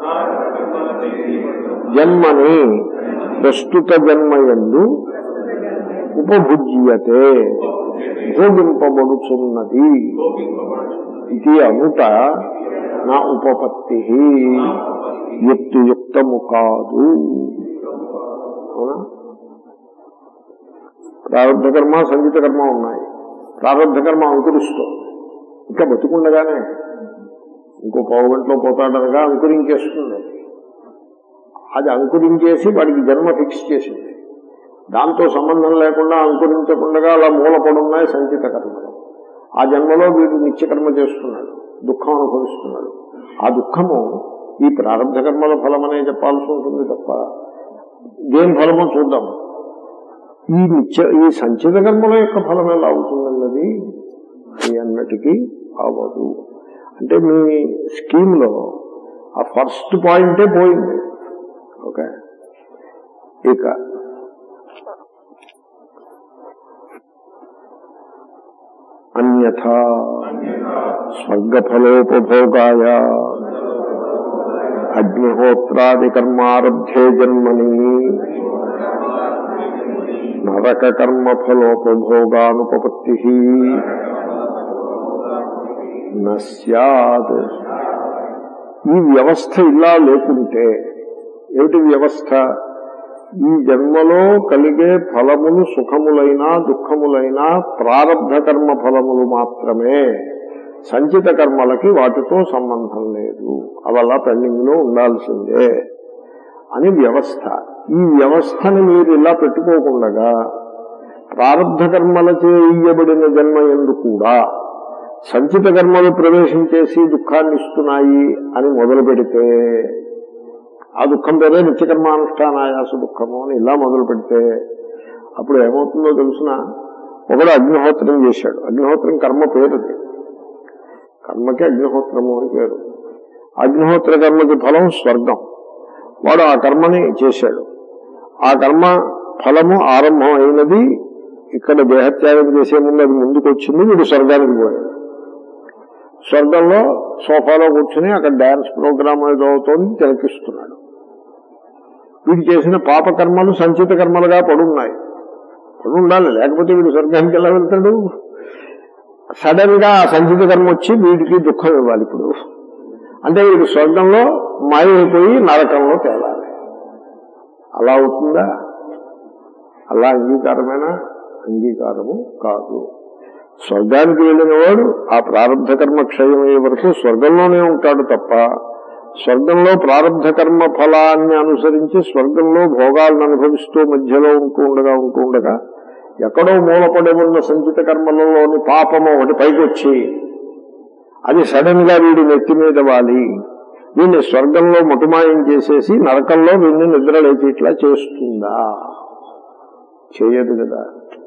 జన్మని ప్రస్తుత జన్మయందు ఉపభుజ్యతే భోగింపబడుచున్నది ఇది అనుట నా ఉపపత్తి యుక్తియుక్తము కాదు అవునా ప్రారంభ కర్మ సంగీత కర్మ ఉన్నాయి ప్రారంభ కర్మ అంకురిస్తుంది ఇంకా బతుకుండగానే ఇంకో పావు గంటలో పోతాడనగా అంకురించేస్తుంది అది అంకురించేసి వాడికి జన్మ ఫిక్స్ చేసింది దాంతో సంబంధం లేకుండా అంకురించకుండా అలా మూలపడున్నాయి సంచిత కర్మలు ఆ జన్మలో వీడు నిత్యకర్మ చేస్తున్నాడు దుఃఖం అనుభవిస్తున్నాడు ఆ దుఃఖము ఈ ప్రారంభ కర్మల ఫలమనే చెప్పాల్సి ఉంటుంది తప్ప దేని ఫలమో చూద్దాం ఈ నిత్య ఈ సంచిత కర్మల యొక్క ఫలం ఎలా అవుతుందన్నది మీ అన్నటికీ అవ్వదు అంటే మీ స్కీమ్లో ఆ ఫస్ట్ పాయింటే పోయింది ఓకే ఇక అన్యథా స్వర్గఫలోపభోగాయ అగ్నిహోత్రాది కర్మారబ్ధే జన్మని నరక కర్మ ఫలోపభోగానుపపత్తి నస్యాద్ ఈ వ్యవస్థ ఇలా లేకుంటే ఏమిటి వ్యవస్థ ఈ జన్మలో కలిగే ఫలములు సుఖములైనా దుఃఖములైనా ప్రారంభ కర్మ ఫలములు మాత్రమే సంచిత కర్మలకి వాటితో సంబంధం లేదు అవలా పెండింగ్ లో ఉండాల్సిందే అని వ్యవస్థ ఈ వ్యవస్థని మీరు ఇలా పెట్టుకోకుండా ప్రారంభ కర్మల చేయబడిన జన్మ ఎందు కూడా సంచిత కర్మలు ప్రవేశించేసి దుఃఖాన్ని ఇస్తున్నాయి అని మొదలు పెడితే ఆ దుఃఖం పేరే నిత్యకర్మానుష్ఠానాయాస దుఃఖము అని ఇలా మొదలు పెడితే అప్పుడు ఏమవుతుందో తెలుసిన ఒకడు అగ్నిహోత్రం చేశాడు అగ్నిహోత్రం కర్మ పేరు అది. కర్మకి అగ్నిహోత్రము అని పేరు అగ్నిహోత్ర కర్మకి ఫలం స్వర్గం వాడు ఆ కర్మని చేశాడు ఆ కర్మ ఫలము ఆరంభం అయినది ఇక్కడ దేహత్యాగం చేసే ముందు అది ముందుకు వచ్చింది వీడు స్వర్గానికి పోయాడు స్వర్గంలో సోఫాలో కూర్చుని అక్కడ డాన్స్ ప్రోగ్రామ్ ఏదో అవుతోంది తిలకిస్తున్నాడు వీడు చేసిన పాపకర్మలు సంచిత కర్మలుగా పడున్నాయి పడి ఉండాలి లేకపోతే వీడు స్వర్గానికి ఎలా వెళ్తాడు సడన్ గా ఆ సంచిత కర్మ వచ్చి వీడికి దుఃఖం ఇవ్వాలి ఇప్పుడు అంటే వీడు స్వర్గంలో మాయమైపోయి నరకంలో తేలాలి అలా అవుతుందా అలా అంగీకారమేనా అంగీకారము కాదు స్వర్గానికి వెళ్ళిన వాడు ఆ ప్రారంభ కర్మ క్షయమయ్యే వరకు స్వర్గంలోనే ఉంటాడు తప్ప స్వర్గంలో ప్రారంభ కర్మ ఫలాన్ని అనుసరించి స్వర్గంలో భోగాలను అనుభవిస్తూ మధ్యలో ఉంటూ ఉండగా ఉంటూ ఉండగా ఎక్కడో మూలపడి ఉన్న సంచిత కర్మలలోని పాపము ఒకటి పైకి వచ్చి అది సడన్ గా వీడి నెత్తి మీద వాలి వీడిని స్వర్గంలో ముటుమాయం చేసేసి నరకంలో వీడిని నిద్ర లేచేట్లా చేస్తుందా చేయదు కదా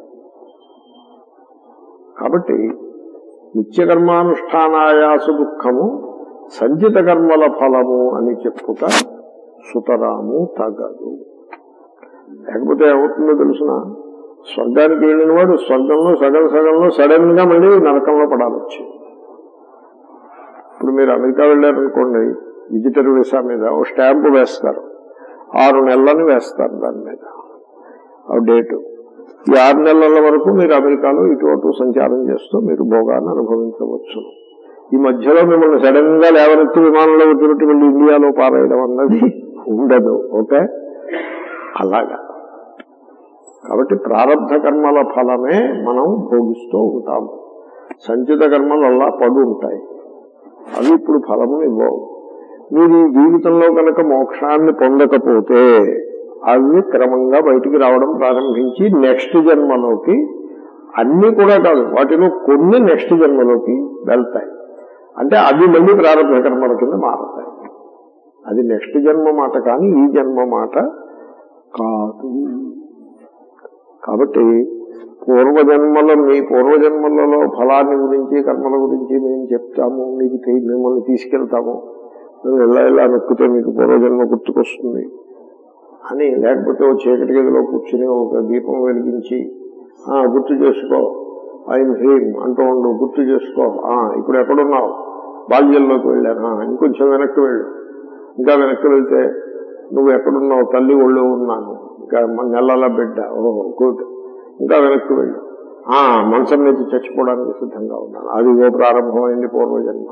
కాబట్టి నిత్యకర్మానుష్ఠానాయాస దుఃఖము సంచిత కర్మల ఫలము అని చెప్పుట సుతరాము తగదు లేకపోతే ఏమవుతుందో తెలుసిన స్వర్గానికి వెళ్ళిన వాడు స్వర్గంలో సగం సగంలో సడన్ గా మళ్ళీ నరకంలో పడాలి వచ్చి ఇప్పుడు మీరు అమెరికా వెళ్ళారనుకోండి విజిటర్ వీసా మీద ఓ స్టాంపు వేస్తారు ఆరు నెలలని వేస్తారు దాని మీద ఆ డేటు ఈ ఆరు నెలల వరకు మీరు అమెరికాలో ఇటు అటు సంచారం చేస్తూ మీరు భోగాన్ని అనుభవించవచ్చు ఈ మధ్యలో మిమ్మల్ని సడన్ గా లేవనెత్తి విమానంలో వచ్చినట్టు వెళ్ళి ఇండియాలో పారేయడం అన్నది ఉండదు ఓకే అలాగా కాబట్టి ప్రారంభ కర్మల ఫలమే మనం భోగిస్తూ ఉంటాము సంచిత కర్మలు అలా పడు ఉంటాయి అవి ఇప్పుడు ఫలము ఇవ్వవు మీరు ఈ జీవితంలో కనుక మోక్షాన్ని పొందకపోతే అవి క్రమంగా బయటికి రావడం ప్రారంభించి నెక్స్ట్ జన్మలోకి అన్ని కూడా కాదు వాటిలో కొన్ని నెక్స్ట్ జన్మలోకి వెళ్తాయి అంటే అవి మళ్ళీ ప్రారంభ కర్మల కింద మారతాయి అది నెక్స్ట్ జన్మ మాట కానీ ఈ జన్మ మాట కాదు కాబట్టి పూర్వజన్మలో మీ పూర్వజన్మలలో ఫలాన్ని గురించి కర్మల గురించి మేము చెప్తాము మీకు తీ- మిమ్మల్ని తీసుకెళ్తాము నువ్వు ఇలా ఇలా నొక్కితే మీకు పూర్వజన్మ గుర్తుకొస్తుంది అని లేకపోతే ఓ చీకటి గదిలో కూర్చుని ఒక దీపం వెలిగించి "ఆ, గుర్తు చేసుకో ఐఎమ్ హ్రీమ్ అంటూ ఉండు గుర్తు చేసుకో "ఆ, ఇప్పుడు ఎక్కడున్నావు బాల్యంలోకి వెళ్ళాను "ఆ, ఇంకొంచెం వెనక్కి వెళ్ళు ఇంకా వెనక్కి వెళ్తే నువ్వు ఎక్కడున్నావు తల్లి ఒళ్ళు ఉన్నాను ఇంకా మ- నెలల బిడ్డ ఓ గుడ్ ఇంకా వెనక్కి వెళ్ళు ఆ మంచం మీద చచ్చిపోవడానికి సిద్ధంగా ఉన్నాను అది ఓ ప్రారంభమైంది పూర్వజన్మ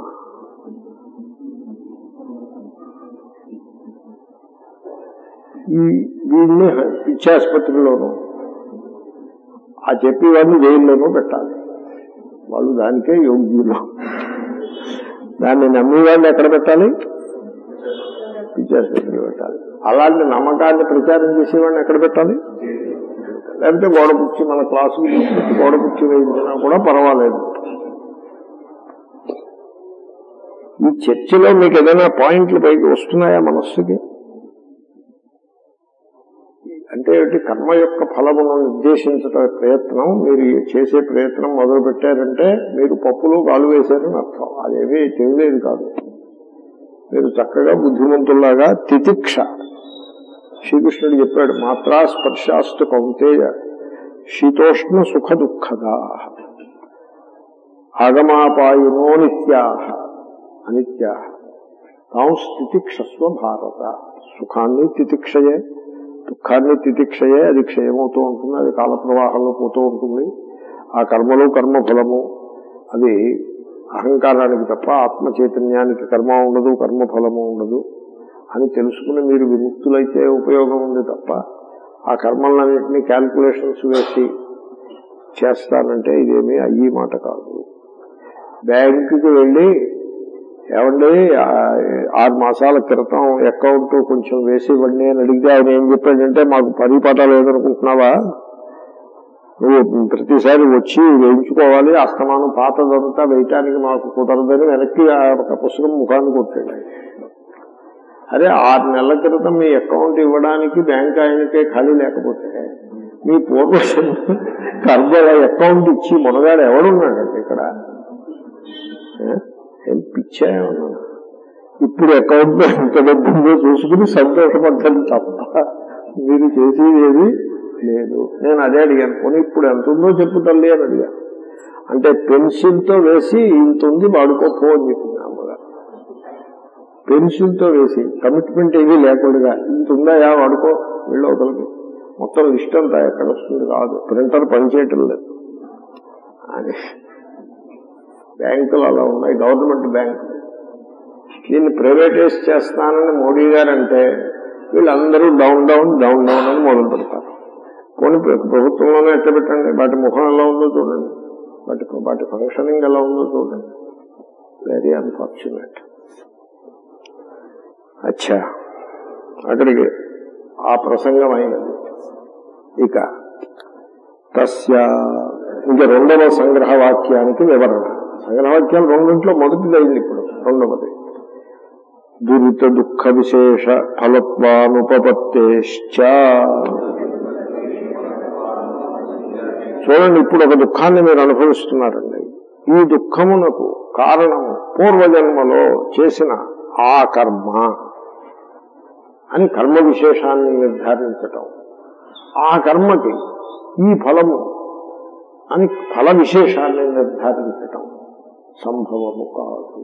ఈ వీడిని పిచ్చాసుపత్రిలోనూ ఆ చెప్పేవాడిని జైల్లోనూ పెట్టాలి వాళ్ళు దానికే యోగ్యులు దాన్ని నమ్మేవాడిని ఎక్కడ పెట్టాలి పిచ్చాసుపత్రిలో పెట్టాలి అలాంటి నమ్మకాన్ని ప్రచారం చేసేవాడిని ఎక్కడ పెట్టాలి లేకపోతే గోడ కుర్చీ మన క్లాసుకి తీసుకొచ్చి గోడ కుర్చీ వేయించినా కూడా పర్వాలేదు ఈ చర్చలో మీకు ఏదైనా పాయింట్లు పైకి వస్తున్నాయా మనస్సుకి అంటే ఏమిటి కర్మ యొక్క ఫలమును నిర్దేశించడం ప్రయత్నం మీరు చేసే ప్రయత్నం మొదలు పెట్టారంటే మీరు పప్పులు కాలు వేశారని అర్థం అదేమీ తెలియలేదు కాదు మీరు చక్కగా బుద్ధిమంతుల్లాగా తితిక్ష శ్రీకృష్ణుడు చెప్పాడు మాత్రా స్పర్శాస్తు కౌంతేయ శీతోష్ణ సుఖ దుఃఖదా ఆగమాపాయునో నిత్యా అనిత్యా తాం స్థితిక్షస్వ భారత సుఖాన్ని తితిక్షయే దుఃఖాన్ని తితిక్షయే అది క్షయమవుతూ ఉంటుంది అది కాల ప్రవాహంలో పోతూ ఉంటుంది ఆ కర్మలు కర్మఫలము అది అహంకారానికి తప్ప ఆత్మ చైతన్యానికి కర్మ ఉండదు కర్మఫలము ఉండదు అని తెలుసుకుని మీరు విముక్తులైతే ఉపయోగం ఉంది తప్ప ఆ కర్మలన్నింటినీ క్యాల్కులేషన్స్ వేసి చేస్తానంటే ఇదేమీ అయ్యి మాట కాదు బ్యాంకుకి వెళ్ళి ఏమండి ఆ, ఆరు మాసాల క్రితం అకౌంట్ కొంచెం వేసి ఇవ్వండి అని అడిగితే ఆయన ఏం చెప్పాడంటే మాకు పని పాట లేదనుకుంటున్నావా నువ్వు ప్రతిసారి వచ్చి వేయించుకోవాలి అస్తమానం పాతదంతా వేయటానికి మాకు కుదరదని వెనక్కి ఆ ఒక పుస్తకం ముఖాన్ని కొట్టాడు ఆయన. అరే ఆరు నెలల క్రితం మీ అకౌంట్ ఇవ్వడానికి బ్యాంక్ ఆయనకే ఖాళీ లేకపోతే మీ పూర్వ కర్మల అకౌంట్ ఇచ్చి మొనగాడు ఎవడున్నాడండి ఇక్కడ ఏ? ఏం పిచ్చాయన్నా ఇప్పుడు అకౌంట్ లో ఎంత డబ్బు ఉందో చూసుకుని సంతోషపడ్డాను తప్ప మీరు చేసేది ఏది లేదు నేను అదే అడిగాను పోనీ ఇప్పుడు ఎంత ఉందో చెప్పు తల్లి అని అడిగాను అంటే పెన్సిల్ తో వేసి ఇంత ఉంది వాడుకోపో అని చెప్పింది అమ్మగారు పెన్సిల్ తో వేసి కమిట్మెంట్ ఏమీ లేకుండా ఇంత ఉందాయా వాడుకో వెళ్ళవతలకి మొత్తం లిస్ట్ అంతా ఎక్కడ వస్తుంది కాదు ప్రింటర్ పనిచేయటం లేదు అని బ్యాంకులు అలా ఉన్నాయి గవర్నమెంట్ బ్యాంకులు దీన్ని ప్రైవేటైజ్ చేస్తానని మోడీ గారు అంటే వీళ్ళందరూ డౌన్ డౌన్ డౌన్ డౌన్ అని మొదలు పెడతారు పోనీ ప్ర- ప్రభుత్వంలోనే ఎట్ట పెట్టండి వాటి ముఖం ఎలా ఉందో చూడండి వాటి వాటి ఫంక్షనింగ్ ఎలా ఉందో చూడండి వెరీ అన్ఫార్చునేట్ అచ్చా అక్కడికి ఆ ప్రసంగం అయినది ఇక తస్య ఇంక రెండవ సంగ్రహ వాక్యానికి వివరణ సంగ్రహ వాక్యాలు రెండింట్లో మొదటిది అయింది ఇప్పుడు రెండవది దురిత దుఃఖ విశేష ఫలత్వానుపపత్తేశ్చ చూడండి ఇప్పుడు ఒక దుఃఖాన్ని మీరు అనుభవిస్తున్నారండి ఈ దుఃఖమునకు కారణము పూర్వజన్మలో చేసిన ఆ కర్మ అని కర్మ విశేషాన్ని నిర్ధారించటం ఆ కర్మకి ఈ ఫలము అని ఫల విశేషాన్ని నిర్ధారించటం సంభవము కాదు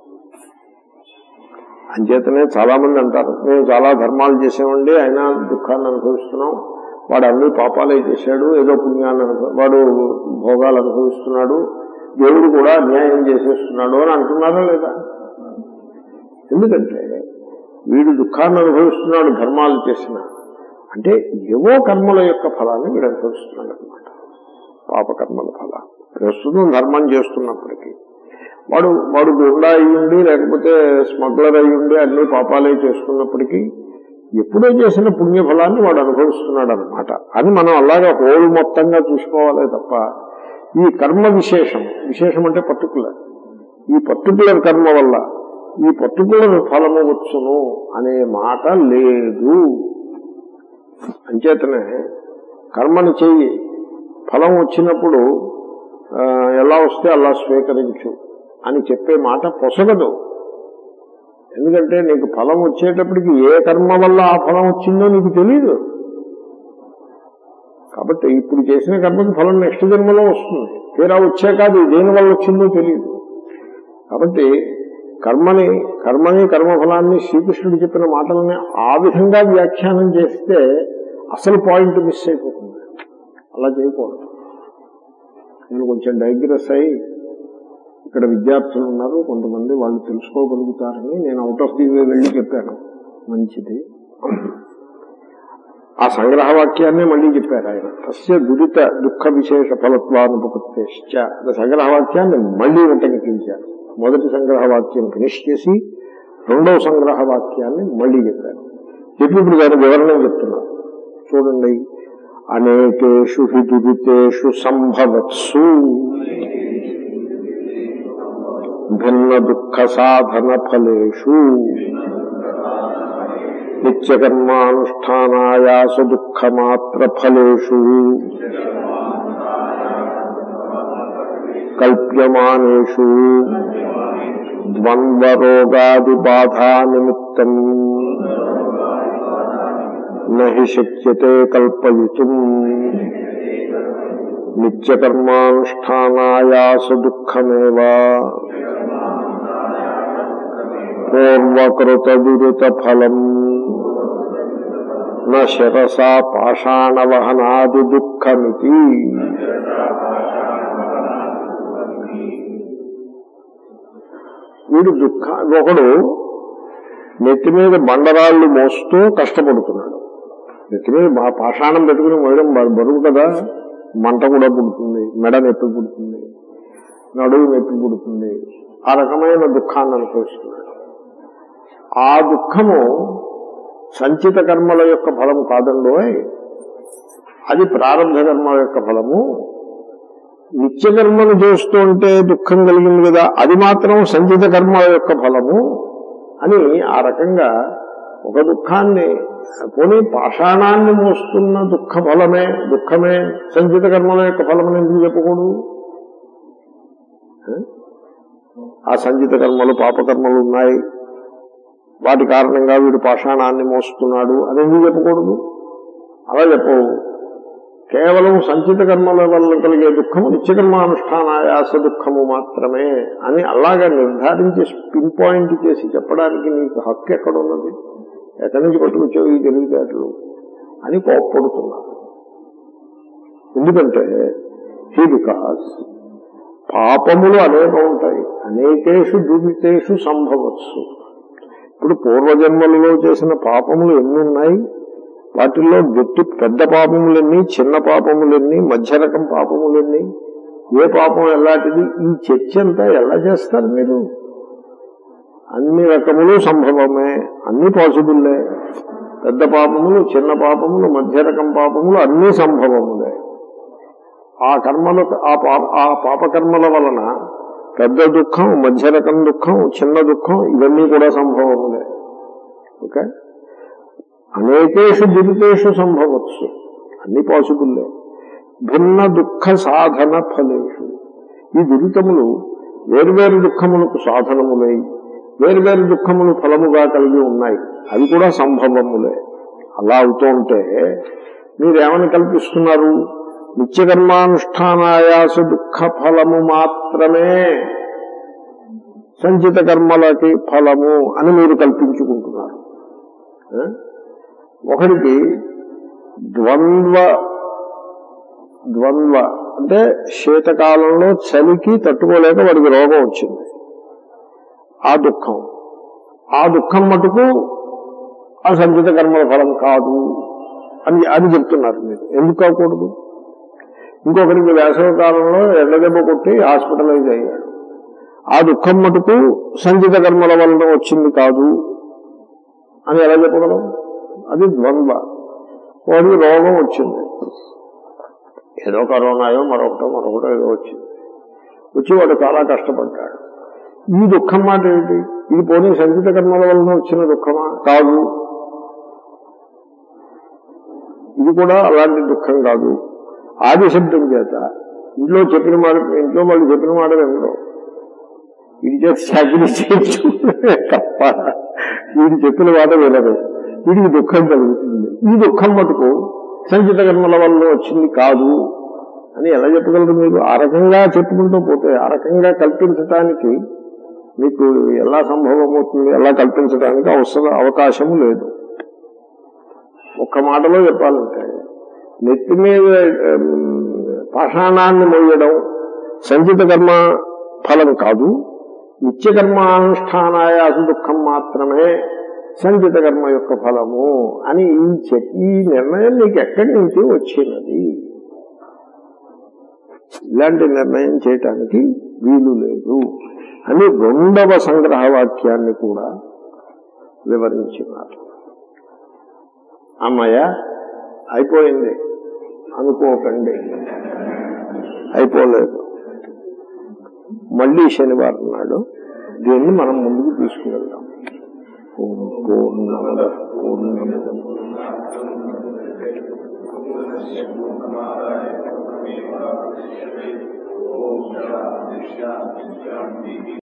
అంచేతనే చాలా మంది అంటారు మేము చాలా ధర్మాలు చేసామండి అయినా దుఃఖాన్ని అనుభవిస్తున్నాం వాడు అన్ని పాపాలే చేశాడు ఏదో పుణ్యాన్ని అనుభవ వాడు భోగాలు అనుభవిస్తున్నాడు దేవుడు కూడా అన్యాయం చేసేస్తున్నాడు అని అంటున్నారా లేదా ఎందుకంటే వీడు దుఃఖాన్ని అనుభవిస్తున్నాడు ధర్మాలు చేసిన అంటే ఏవో కర్మల యొక్క ఫలాన్ని వీడు అనుభవిస్తున్నాడు అనమాట పాపకర్మల ఫలాన్ని ప్రస్తుతం ధర్మం చేస్తున్నప్పటికీ వాడు వాడు గుండా అయ్యుండి లేకపోతే స్మగ్లర్ అయ్యుండి అన్ని పాపాలే చేస్తున్నప్పటికీ ఎప్పుడో చేసిన పుణ్యఫలాన్ని వాడు అనుభవిస్తున్నాడు అనమాట అని మనం అలాగా హోల్ మొత్తంగా చూసుకోవాలే తప్ప ఈ కర్మ విశేషం విశేషం అంటే పర్టికులర్ ఈ పర్టికులర్ కర్మ వల్ల ఈ పర్టికులర్ ఫలము వచ్చును అనే మాట లేదు అంచేతనే కర్మని చెయ్యి ఫలం వచ్చినప్పుడు ఆ, ఎలా వస్తే అలా స్వీకరించు అని చెప్పే మాట పొసగదు ఎందుకంటే నీకు ఫలం వచ్చేటప్పటికి ఏ కర్మ వల్ల ఆ ఫలం వచ్చిందో నీకు తెలియదు కాబట్టి ఇప్పుడు చేసిన కర్మకి ఫలం నెక్స్ట్ జన్మలో వస్తుంది తీరా వచ్చాక అది దేని వల్ల వచ్చిందో తెలియదు కాబట్టి కర్మని కర్మని కర్మఫలాన్ని శ్రీకృష్ణుడు చెప్పిన మాటలని ఆ విధంగా వ్యాఖ్యానం చేస్తే అసలు పాయింట్ మిస్ అయిపోతుంది అలా చేయకూడదు నేను కొంచెం డైగ్రెస్ అయి ఇక్కడ విద్యార్థులు ఉన్నారు కొంతమంది వాళ్ళు తెలుసుకోగలుగుతారని నేను అవుట్ ఆఫ్ ది వే వెళ్ళి చెప్పాను మంచిది ఆ సంగ్రహ వాక్యాన్ని మళ్ళీ చెప్పారు ఆయన తస్య దురిత దుఃఖ విశేష ఫలత్వానుపత్తిశ్చ అనే సంగ్రహ వాక్యాన్ని మళ్ళీ ఉటంకించారు మొదటి సంగ్రహ వాక్యం ఫినిష్ చేసి రెండవ సంగ్రహ వాక్యాన్ని మళ్ళీ చెప్పారు చెప్పి ఇప్పుడు దాని వివరణ చెప్తున్నారు చూడండి అనేకేషు హి దురితేషు సంభవత్సు భిన్న దుఃఖ సాధన ఫలేషు నిత్యకర్మానుష్ఠానాయాస దుఃఖమాత్ర ఫలేషు కల్ప్యమానేషు ద్వంద్వరోగాది బాధా నిమిత్తం నహి శక్యతే కల్పయితుం నిత్యకర్మానుష్ఠానాయాస దుఃఖమేవా పూర్వకృత దురిత ఫలం నరసా పాషాణవహనాది దుఃఖమితి వీడు దుఃఖ ఒకడు నెత్తి మీద బండరాళ్ళు మోస్తూ కష్టపడుతున్నాడు నెత్తి మీద బా- పాషాణం పెట్టుకుని మోయడం బ- బరువు కదా మంట కూడా పుడుతుంది మెడ నొప్పి పుడుతుంది నడువు నొప్పి పుడుతుంది ఆ రకమైన దుఃఖాన్ని అనుభవిస్తున్నాడు ఆ దుఃఖము సంచిత కర్మల యొక్క ఫలము కాదండోయ్ అది ప్రారంభ కర్మల యొక్క ఫలము నిత్యకర్మను చేస్తుంటే దుఃఖం కలిగింది కదా అది మాత్రం సంచిత కర్మల యొక్క ఫలము అని ఆ రకంగా ఒక దుఃఖాన్ని పోనీ పాషాణాన్ని మోస్తున్న దుఃఖ ఫలమే దుఃఖమే సంచిత కర్మల యొక్క ఫలమని ఎందుకు చెప్పకూడదు ఆ? ఆ సంచిత కర్మలు పాపకర్మలు ఉన్నాయి వాటి కారణంగా వీడు పాషాణాన్ని మోస్తున్నాడు అని ఎందుకు చెప్పకూడదు అలా చెప్పవు కేవలం సంచిత కర్మల వల్ల కలిగే దుఃఖము నిత్యకర్మానుష్ఠానాయాస దుఃఖము మాత్రమే అని అలాగా నిర్ధారించి పిన్ పాయింట్ చేసి చెప్పడానికి నీకు హక్కు ఎక్కడున్నది ఎక్కడి నుంచి పట్టుకొచ్చావు ఈ తెలివితేటలు అని కోప్పడుతున్నారు ఎందుకంటే హీ బికాస్ పాపములు అనేకం ఉంటాయి అనేకేషు దురితేషు సంభవచ్చు ఇప్పుడు పూర్వజన్మలలో చేసిన పాపములు ఎన్ని ఉన్నాయి వాటిల్లో గట్టి పెద్ద పాపములెన్ని చిన్న పాపములెన్ని మధ్య రకం పాపములెన్ని ఏ పాపం ఎలాంటిది ఈ చర్చ అంతా ఎలా చేస్తారు మీరు అన్ని రకములు సంభవమే అన్ని పాసిబుల్లే పెద్ద పాపములు చిన్న పాపములు మధ్య రకం పాపములు అన్ని సంభవములే ఆ కర్మలు ఆ పాప ఆ పాపకర్మల వలన పెద్ద దుఃఖం మధ్య రకం దుఃఖం చిన్న దుఃఖం ఇవన్నీ కూడా సంభవములే ఓకే అనేకేషు దురితేషు సంభవచ్చు అన్ని పాసిబుల్లే భిన్న దుఃఖ సాధన ఫలేషు ఈ దురితములు వేర్వేరు దుఃఖములకు సాధనములై వేర్వేరు దుఃఖములు ఫలముగా కలిగి ఉన్నాయి అవి కూడా సంభవములే అలా అవుతూ ఉంటే మీరేమని కల్పిస్తున్నారు నిత్యకర్మానుష్ఠానాయాస దుఃఖ ఫలము మాత్రమే సంచిత కర్మలకి ఫలము అని మీరు కల్పించుకుంటున్నారు ఆ? ఒకడికి ద్వంద్వ ద్వంద్వ అంటే శీతకాలంలో చలికి తట్టుకోలేక వాడికి రోగం వచ్చింది ఆ దుఃఖం ఆ దుఃఖం మటుకు ఆ సంచిత కర్మల ఫలం కాదు అని అని చెప్తున్నారు మీరు ఎందుకు కాకూడదు ఇంకొకరికి వేసవి కాలంలో ఎండదెబ్బ కొట్టి హాస్పిటలైజ్ అయ్యాడు ఆ దుఃఖం మటుకు సంచిత కర్మల వలన వచ్చింది కాదు అని ఎలా చెప్పగలం అది ద్వంద్వ వాడికి రోగం వచ్చింది ఏదో కరోనాయో మరొకటో మరొకటో ఏదో వచ్చింది వచ్చి వాడు చాలా కష్టపడ్డాడు ఈ దుఃఖం మాట ఏమిటి ఇది పోనీ సంచిత కర్మల వలన వచ్చిన దుఃఖమా కాదు ఇది కూడా అలాంటి దుఃఖం కాదు ఆది శబ్దం చేత ఇంట్లో చెప్పిన మాట ఇంట్లో వాళ్ళు చెప్పిన మాట వినరు వీడి చేత చాకరీ చేయించుకుంటే తప్ప వీడు చెప్పిన మాట వినరు వీడికి దుఃఖం కలుగుతుంది ఈ దుఃఖం మటుకు సంచిత కర్మల వల్ల వచ్చింది కాదు అని ఎలా చెప్పగలరు మీరు ఆ రకంగా చెప్పుకుంటూ పోతే ఆ రకంగా కల్పించటానికి మీకు ఎలా సంభవమవుతుంది ఎలా కల్పించడానికి అవసరం అవకాశము లేదు ఒక్క మాటలో చెప్పాలంటే నెత్తి మీద ఉమ్, పాషాణాన్ని మోయడం సంచిత కర్మ ఫలం కాదు నిత్యకర్మానుష్ఠానాయాస దుఃఖం మాత్రమే సంచిత కర్మ యొక్క ఫలము అని ఈ చె- ఈ నిర్ణయం నీకు ఎక్కడి నుంచి వచ్చినది ఇలాంటి నిర్ణయం చేయటానికి వీలు లేదు అని రెండవ సంగ్రహ వాక్యాన్ని కూడా వివరించినారు అమ్మయ్య అయిపోయింది అనుకోకండి అయిపోలేదు మళ్ళీ శనివారం నాడు దీన్ని మనం ముందుకు తీసుకువెళ్దాం ఓం పూర్ణమద పూర్ణమిదం